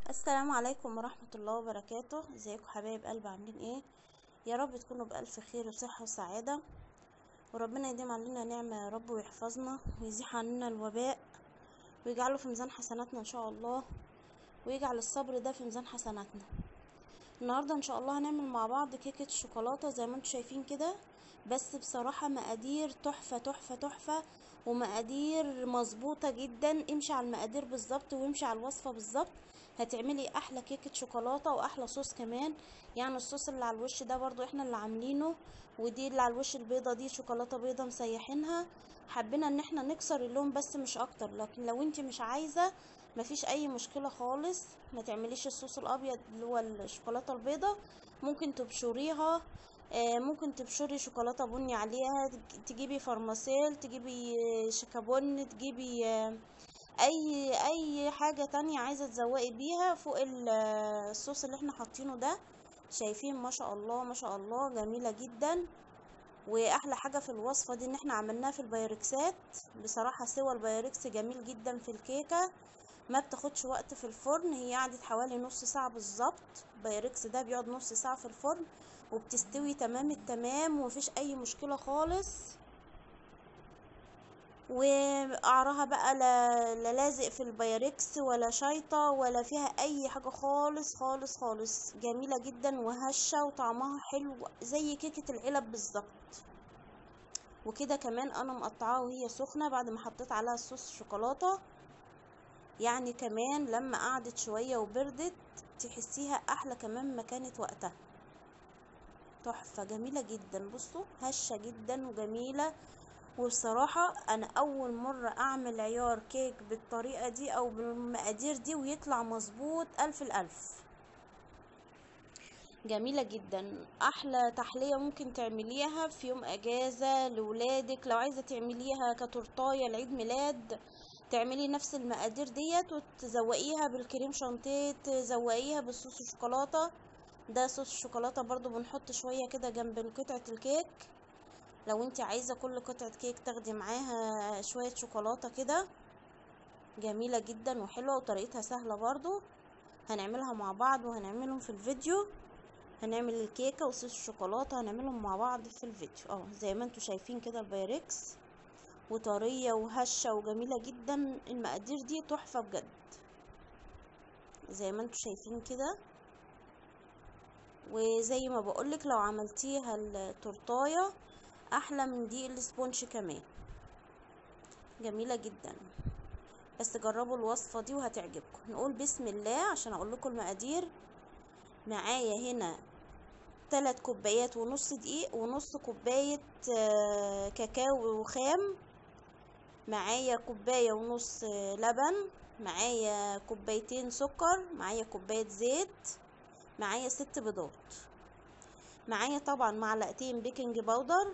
السلام عليكم ورحمة الله وبركاته ازيكم حبايب قلب عاملين ايه يا رب تكونوا بألف خير وصحة وسعادة وربنا يديم علينا نعمة يا رب ويحفظنا ويزيح عننا الوباء ويجعله في ميزان حسناتنا ان شاء الله ويجعل الصبر ده في ميزان حسناتنا النهاردة ان شاء الله هنعمل مع بعض كيكة شوكولاتة زي ما انتم شايفين كده بس بصراحة مقادير تحفة تحفة تحفة ومقادير مظبوطة جدا امشي على المقادير بالظبط وامشي على الوصفة بالظبط هتعملي احلى كيكة شوكولاتة واحلى صوص كمان يعني الصوص اللي على الوش ده برضو احنا اللي عاملينه ودي اللي على الوش البيضة دي شوكولاتة بيضة مسيحينها حبينا ان احنا نكسر اللون بس مش اكتر لكن لو انت مش عايزة مفيش اي مشكلة خالص ما تعمليش الصوص الابيض اللي هو الشوكولاتة البيضة ممكن تبشريها آه، ممكن تبشري شوكولاتة بني عليها تجيبي فرماسيل تجيبي آه، شيكابون تجيبي آه، اي اي حاجة تانية عايزة تزوقي بيها فوق ال- آه، الصوص اللي احنا حاطينه ده شايفين ما شاء الله ما شاء الله جميلة جدا واحلى حاجة في الوصفة دي ان احنا عملناها في البايركسات بصراحة سوى البايركس جميل جدا في الكيكة ما بتاخدش وقت في الفرن هي قعدت حوالي نص ساعة بالظبط بايركس ده بيقعد نص ساعة في الفرن وبتستوي تمام التمام ومفيش اي مشكلة خالص وقعرها بقى لا, لا لازق في البايركس ولا شايطة ولا فيها اي حاجة خالص خالص خالص جميلة جدا وهشة وطعمها حلو زي كيكة العلب بالظبط وكده كمان انا مقطعاها وهي سخنة بعد ما حطيت عليها صوص شوكولاتة يعني كمان لما قعدت شوية وبردت تحسيها احلى كمان ما كانت وقتها تحفة جميلة جدا بصوا هشة جدا وجميلة وبصراحة أنا أول مرة أعمل عيار كيك بالطريقة دي أو بالمقادير دي ويطلع مظبوط ألف الألف جميلة جدا أحلى تحلية ممكن تعمليها في يوم أجازة لولادك لو عايزة تعمليها كتورتاية لعيد ميلاد تعملي نفس المقادير ديت وتزوقيها بالكريم شانتيه تزوقيها بالصوص الشوكولاتة ده صوص الشوكولاتة برضو بنحط شوية كده جنب قطعة الكيك لو انت عايزة كل قطعة كيك تاخدي معاها شوية شوكولاتة كده جميلة جدا وحلوة وطريقتها سهلة برضو هنعملها مع بعض وهنعملهم في الفيديو هنعمل الكيكة وصوص الشوكولاتة هنعملهم مع بعض في الفيديو اه زي ما انتوا شايفين كده البايركس وطرية وهشة وجميلة جدا المقادير دي تحفة بجد زي ما انتوا شايفين كده وزي ما بقولك لو عملتيها التورتايه احلى من دي السبونج كمان جميله جدا بس جربوا الوصفه دي وهتعجبكم نقول بسم الله عشان اقول لكم المقادير معايا هنا تلات كوبايات ونص دقيق ونص كوبايه آه، كاكاو خام معايا كوبايه ونص آه، لبن معايا كوبايتين سكر معايا كوبايه زيت معايا ست بيضات معايا طبعا معلقتين بيكنج باودر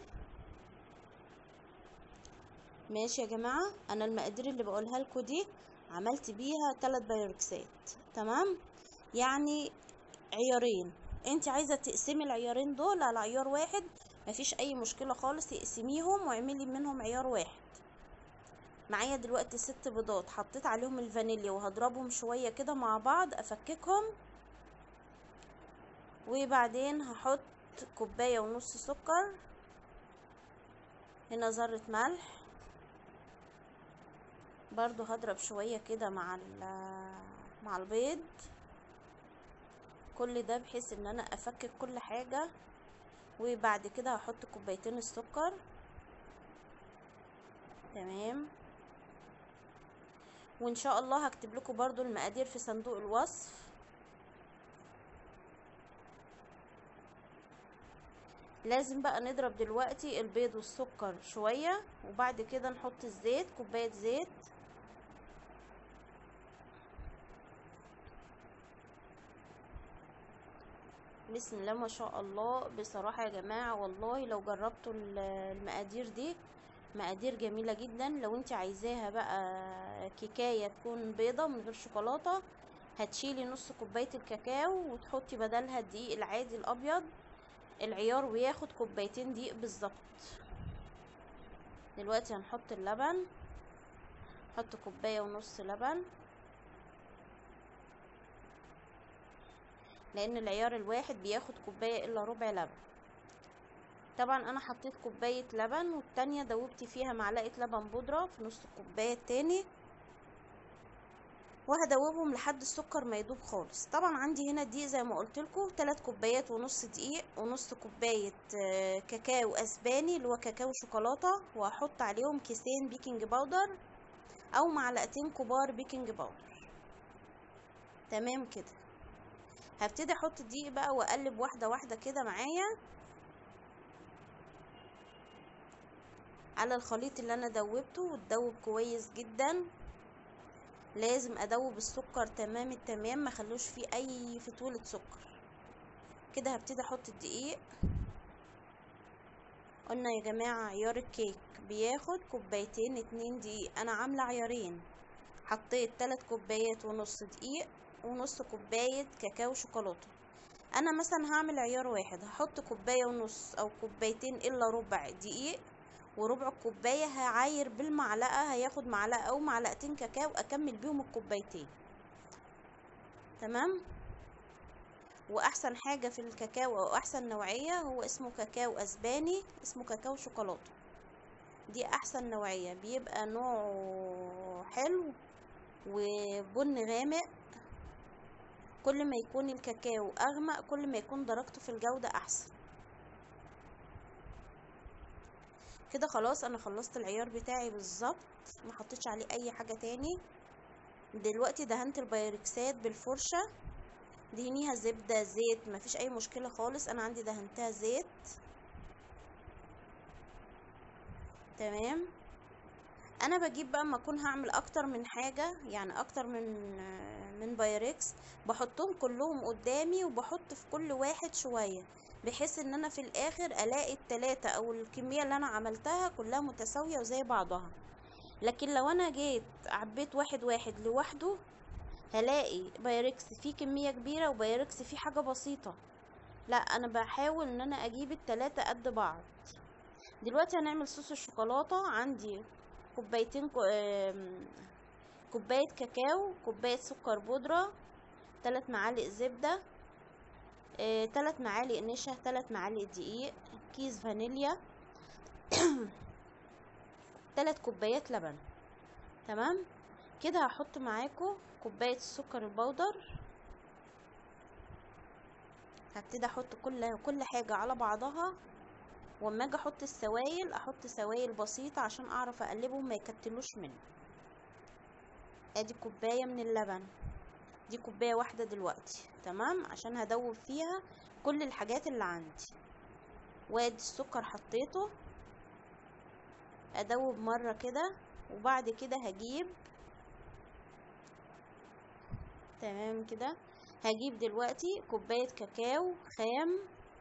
ماشي يا جماعة انا المقادير اللي بقولها لكم دي عملت بيها تلات بايركسات تمام يعني عيارين انت عايزة تقسمي العيارين دول على عيار واحد مفيش اي مشكلة خالص تقسميهم واعملي منهم عيار واحد معايا دلوقتي ست بيضات حطيت عليهم الفانيليا وهضربهم شوية كده مع بعض افككهم وبعدين هحط كوباية ونص سكر هنا ذرة ملح برضو هضرب شوية كده مع ال- مع البيض كل ده بحيث ان انا افكك كل حاجة وبعد كده هحط كوبايتين السكر تمام وان شاء الله هكتب لكم برضو المقادير في صندوق الوصف لازم بقى نضرب دلوقتي البيض والسكر شوية وبعد كده نحط الزيت كوباية زيت بسم الله ما شاء الله بصراحة يا جماعة والله لو جربتوا ال- المقادير دي مقادير جميلة جدا لو انت عايزاها بقى كيكاية تكون بيضة من غير شوكولاتة هتشيلي نص كوباية الكاكاو وتحطي بدلها الدقيق العادي الابيض العيار بياخد كوبايتين دقيق بالظبط دلوقتي هنحط اللبن نحط كوباية ونص لبن لان العيار الواحد بياخد كوبايه الا ربع لبن طبعا انا حطيت كوبايه لبن والتانية دوبت فيها معلقه لبن بودره في نص الكوبايه التاني وهدوبهم لحد السكر ما يدوب خالص طبعا عندي هنا دقيق زي ما قلت لكم 3 كوبايات ونص دقيق ونص كوبايه آه، كاكاو اسباني اللي هو كاكاو شوكولاته وهحط عليهم كيسين بيكنج باودر او معلقتين كبار بيكنج باودر تمام كده هبتدي احط الدقيق بقى واقلب واحده واحده كده معايا على الخليط اللي انا دوبته وتدوب كويس جدا لازم ادوب السكر تمام التمام ما خلوش فيه اي فتولة سكر كده هبتدي احط الدقيق قلنا يا جماعة عيار الكيك بياخد كوبايتين اتنين دقيق انا عاملة عيارين حطيت تلات كوبايات ونص دقيق ونص كوباية كاكاو شوكولاتة انا مثلا هعمل عيار واحد هحط كوباية ونص او كوبايتين الا ربع دقيق وربع الكوباية هعاير بالمعلقة هياخد معلقة او معلقتين كاكاو اكمل بيهم الكوبايتين تمام واحسن حاجة في الكاكاو او احسن نوعية هو اسمه كاكاو اسباني اسمه كاكاو شوكولاتة دي احسن نوعية بيبقى نوعه حلو وبن غامق كل ما يكون الكاكاو اغمق كل ما يكون درجته في الجودة احسن كده خلاص انا خلصت العيار بتاعي بالظبط ما حطيتش عليه اي حاجة تاني دلوقتي دهنت البايركسات بالفرشة دهنيها زبدة زيت مفيش اي مشكلة خالص انا عندي دهنتها زيت تمام انا بجيب بقى اما اكون هعمل اكتر من حاجة يعني اكتر من من بايركس بحطهم كلهم قدامي وبحط في كل واحد شوية بحيث ان انا في الاخر الاقي التلاتة او الكمية اللي انا عملتها كلها متساوية وزي بعضها لكن لو انا جيت عبيت واحد واحد لوحده هلاقي بايركس فيه كمية كبيرة وبايركس فيه حاجة بسيطة لا انا بحاول ان انا اجيب التلاتة قد بعض دلوقتي هنعمل صوص الشوكولاتة عندي كوبايتين كو... آم، كوباية كاكاو كوباية سكر بودرة تلات معالق زبدة آه، تلات معالق نشا تلات معالق دقيق كيس فانيليا تلات كوبايات لبن تمام كده هحط معاكم كوباية السكر البودر هبتدي احط كل كل حاجة على بعضها واما اجي احط السوائل احط سوائل بسيطة عشان اعرف اقلبهم ما يكتلوش مني ادي كوباية من اللبن دي كوباية واحدة دلوقتي تمام عشان هدوب فيها كل الحاجات اللي عندي وادي السكر حطيته ادوب مرة كده وبعد كده هجيب تمام كده هجيب دلوقتي كوباية كاكاو خام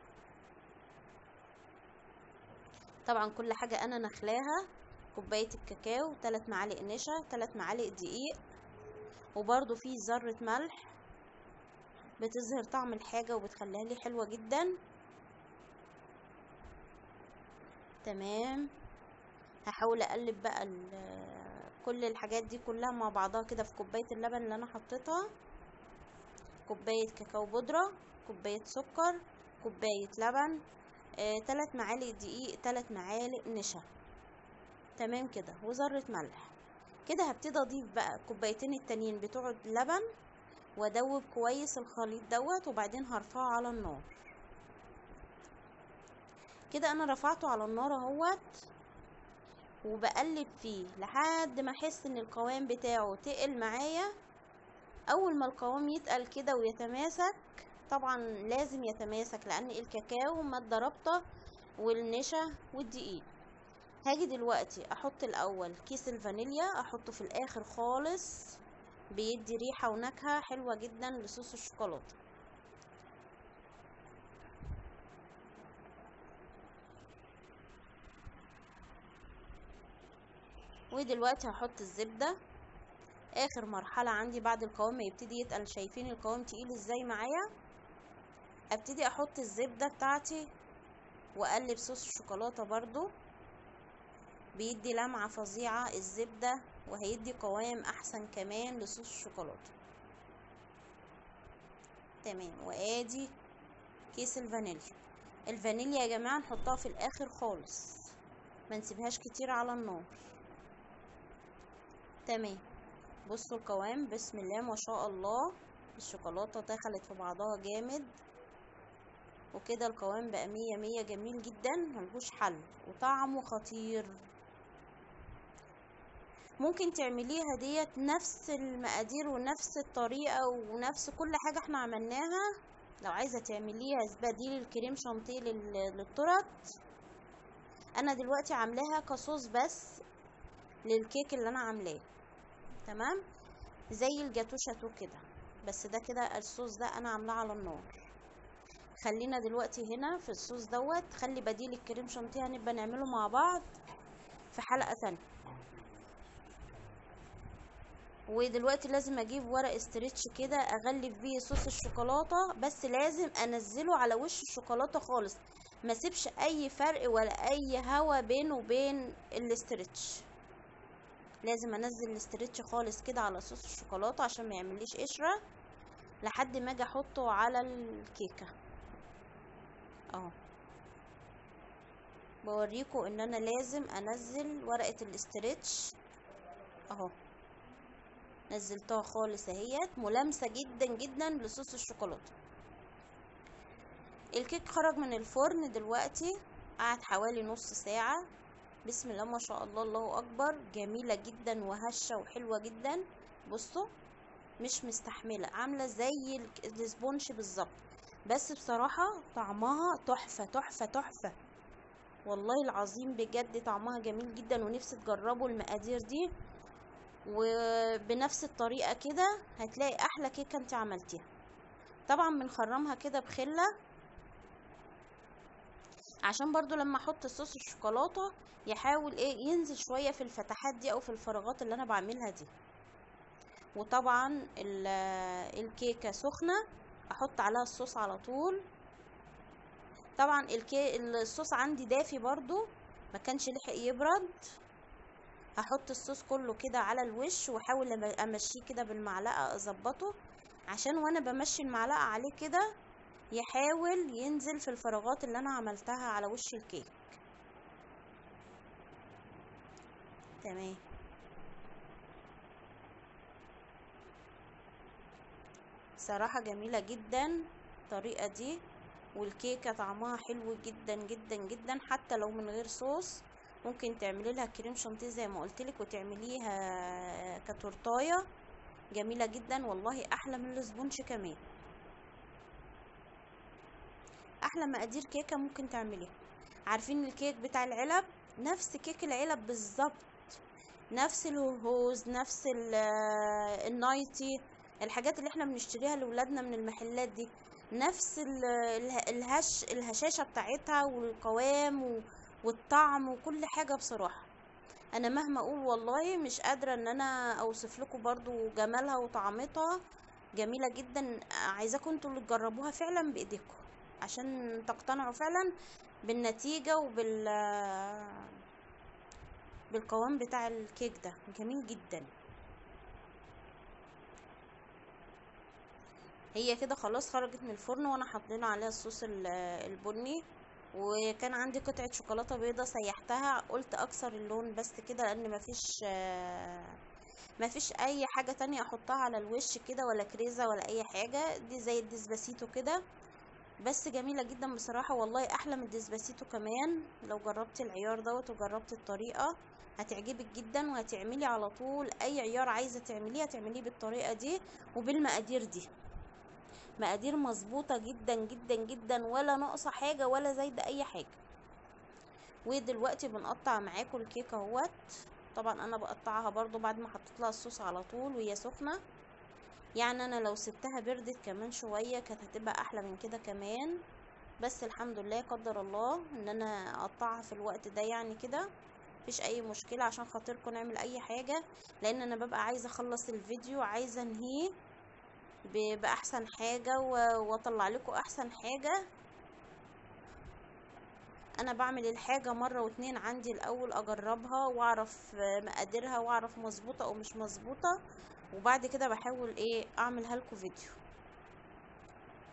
طبعا كل حاجة انا نخلاها كوباية الكاكاو تلات معالق نشا تلات معالق دقيق وبرضو في ذرة ملح بتظهر طعم الحاجة وبتخليها لي حلوة جدا تمام هحاول اقلب بقى ال- كل الحاجات دي كلها مع بعضها كده في كوباية اللبن اللي انا حطيتها كوباية كاكاو بودرة كوباية سكر كوباية لبن آه، تلات معالق دقيق تلات معالق نشا تمام كده وذرة ملح كده هبتدي اضيف بقى كوبايتين التانيين بتوع اللبن وادوب كويس الخليط دوت وبعدين هرفعه على النار كده انا رفعته على النار اهوت وبقلب فيه لحد ما احس ان القوام بتاعه تقل معايا اول ما القوام يتقل كده ويتماسك طبعا لازم يتماسك لان الكاكاو مادة رابطة والنشا والدقيق هاجي دلوقتي احط الاول كيس الفانيليا احطه في الاخر خالص بيدي ريحة ونكهة حلوة جدا لصوص الشوكولاتة ودلوقتي هحط الزبدة اخر مرحلة عندي بعد القوام ما يبتدي يتقل شايفين القوام تقيل ازاي معايا ابتدي احط الزبدة بتاعتي واقلب صوص الشوكولاتة برضو بيدي لمعة فظيعة الزبدة وهيدي قوام احسن كمان لصوص الشوكولاتة تمام وادي كيس الفانيليا الفانيليا يا جماعه نحطها في الاخر خالص ما نسيبهاش كتير على النار تمام بصوا القوام بسم الله ما شاء الله الشوكولاته دخلت في بعضها جامد وكده القوام بقى مية مية جميل جدا ملهوش حل وطعمه خطير ممكن تعمليها ديت نفس المقادير ونفس الطريقة ونفس كل حاجة احنا عملناها لو عايزة تعمليها بديل الكريم شانتيه لل- للتورت انا دلوقتي عاملاها كصوص بس للكيك اللي انا عاملاه تمام زي الجاتو شاتو كده بس ده كده الصوص ده انا عاملاه على النار خلينا دلوقتي هنا في الصوص دوت خلي بديل الكريم شانتيه هنبقى نعمله مع بعض في حلقة تانية ودلوقتي لازم اجيب ورق استرتش كده اغلف بيه صوص الشوكولاته بس لازم انزله على وش الشوكولاته خالص ما سيبش اي فرق ولا اي هوا بينه وبين الاسترتش لازم انزل الاسترتش خالص كده على صوص الشوكولاته عشان ما يعمليش قشره لحد ما اجي احطه على الكيكه اهو بوريكم ان انا لازم انزل ورقه الاسترتش اهو نزلتها خالص اهيت ملامسه جدا جدا لصوص الشوكولاته الكيك خرج من الفرن دلوقتي قعد حوالي نص ساعه بسم الله ما شاء الله الله اكبر جميله جدا وهشه وحلوه جدا بصوا مش مستحمله عامله زي ال- السبونج بالظبط بس بصراحه طعمها تحفه تحفه تحفه والله العظيم بجد طعمها جميل جدا ونفسي تجربوا المقادير دي وبنفس الطريقة كده هتلاقي أحلى كيكة انت عملتيها طبعا بنخرمها كده بخلة عشان برضو لما احط صوص الشوكولاتة يحاول ايه ينزل شوية في الفتحات دي او في الفراغات اللي انا بعملها دي وطبعا ال- الكيكة سخنة احط عليها الصوص على طول طبعا الكي... الصوص عندي دافي برضو ما كانش لحق يبرد هحط الصوص كله كده على الوش واحاول أم- امشيه كده بالمعلقه اظبطه عشان وانا بمشي المعلقه عليه كده يحاول ينزل في الفراغات اللي انا عملتها على وش الكيك تمام صراحة جميلة جدا الطريقة دي والكيكة طعمها حلو جدا جدا جدا حتى لو من غير صوص ممكن تعملي لها كريم شانتيه زي ما قلت لك وتعمليها كتورتايه جميله جدا والله احلى من السبونج كمان احلى مقادير كيكه ممكن تعمليها عارفين الكيك بتاع العلب نفس كيك العلب بالظبط نفس الهوز نفس ال- النايتي الحاجات اللي احنا بنشتريها لاولادنا من المحلات دي نفس ال- اله- الهش الهشاشة بتاعتها والقوام و- والطعم وكل حاجة بصراحة انا مهما اقول والله مش قادرة ان انا اوصف لكم برضو جمالها وطعمتها جميلة جدا عايزاكم انتوا اللي تجربوها فعلا بايديكم عشان تقتنعوا فعلا بالنتيجة وبال بالقوام بتاع الكيك ده جميل جدا هي كده خلاص خرجت من الفرن وانا حطينا عليها الصوص ال- البني وكان عندي قطعة شوكولاتة بيضة سيحتها قلت اكسر اللون بس كده لان مفيش آه، مفيش اي حاجة تانية احطها على الوش كده ولا كريزة ولا اي حاجة دي زي الديسباسيتو كده بس جميلة جدا بصراحة والله احلى من الديسباسيتو كمان لو جربت العيار دوت وجربت الطريقة هتعجبك جدا وهتعملي على طول اي عيار عايزة تعمليه هتعمليه بالطريقة دي وبالمقادير دي مقادير مظبوطة جدا جدا جدا ولا ناقصة حاجة ولا زايدة اي حاجة ودلوقتي بنقطع معاكم الكيكة اهوت طبعا انا بقطعها برضو بعد ما حطيت لها الصوص على طول وهي سخنة يعني انا لو سبتها بردت كمان شوية كانت هتبقى احلى من كده كمان بس الحمد لله قدر الله ان انا اقطعها في الوقت ده يعني كده مفيش اي مشكلة عشان خاطركم نعمل اي حاجة لان انا ببقى عايزة اخلص الفيديو عايزة انهيه ب- باحسن حاجة و- واطلع لكم احسن حاجة انا بعمل الحاجة مرة واتنين عندي الاول اجربها واعرف مقاديرها واعرف مظبوطة او مش مظبوطة وبعد كده بحاول ايه اعملها لكم فيديو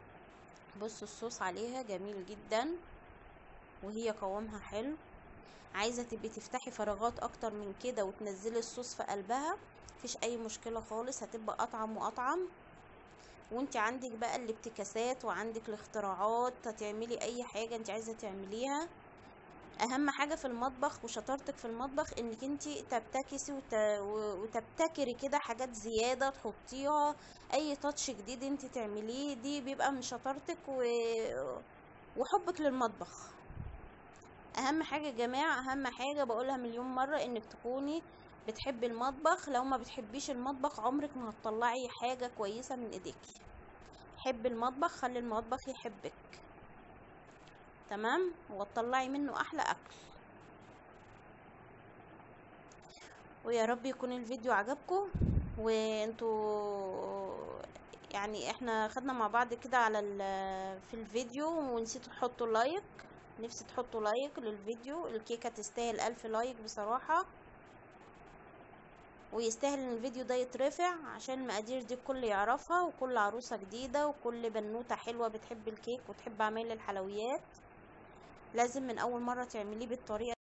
بصوا الصوص عليها جميل جدا وهي قوامها حلو عايزه تبقي تفتحي فراغات اكتر من كده وتنزلي الصوص في قلبها مفيش اي مشكله خالص هتبقى اطعم واطعم وانت عندك بقى الابتكاسات وعندك الاختراعات هتعملي اي حاجه انت عايزه تعمليها اهم حاجه في المطبخ وشطارتك في المطبخ انك انت تبتكسي وت... وتبتكري كده حاجات زياده تحطيها اي تاتش جديد انت تعمليه دي بيبقى من شطارتك و... وحبك للمطبخ اهم حاجه يا جماعه اهم حاجه بقولها مليون مره انك تكوني بتحبي المطبخ لو ما بتحبيش المطبخ عمرك ما هتطلعي حاجه كويسه من ايديكي حبي المطبخ خلي المطبخ يحبك تمام وتطلعي منه احلى اكل ويا رب يكون الفيديو عجبكم وانتوا يعني احنا خدنا مع بعض كده على في الفيديو ونسيتوا تحطوا لايك نفسي تحطوا لايك للفيديو الكيكه تستاهل الف لايك بصراحه ويستاهل ان الفيديو ده يترفع عشان المقادير دي الكل يعرفها وكل عروسه جديده وكل بنوته حلوه بتحب الكيك وتحب عمايل الحلويات لازم من اول مره تعمليه بالطريقه